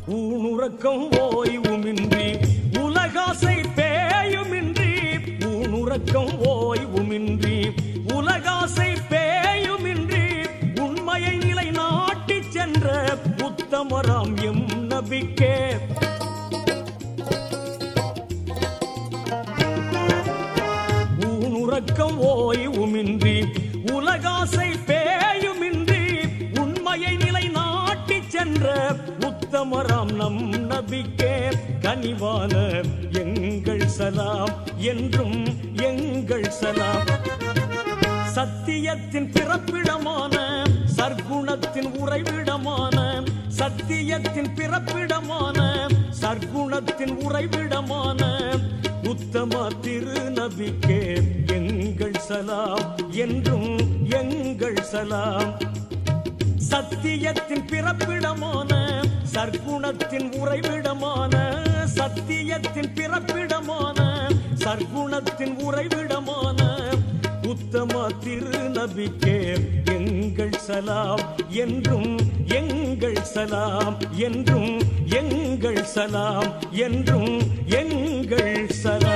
ஊனுறக்கம் ஓய்வுமின்றி உலகாசை பேயுமின்றி ஊனுறக்கம் ஓய்வுமின்றி உலகாசை பேயுமின்றி உண்மையை நிலை நாட்டி சென்ற உத்தமராம் எம் நபிக்கே ஊனுறக்கம் ஓய்வுமின்றி உலகாசை பேயுமின்றி உண்மையை நிலை நாட்டி சென்ற உத்தமராம் நம் நபிக்கே கனிவான எங்கள் சலாம் என்றும் எங்கள் சலாம் சத்தியத்தின் பிறப்பிடமான சர்க்குணத்தின் உறைவிடமான சத்தியத்தின் பிறப்பிடமான சர்க்குணத்தின் உறைவிடமான உத்தம திருநபிக்கே எங்கள் சலாம் என்றும் எங்கள் சலாம் சத்தியத்தின் பிறப்பிடமான சர்க்குணத்தின் உறைவிடமான சத்தியத்தின் பிறப்பிடமான சர்க்குணத்தின் உறைவிடமான உத்தம திருநபிக்கே எங்கள் சலாம் என்றும் எங்கள் சலாம் என்றும் எங்கள் சலாம் என்றும் எங்கள் சலாம்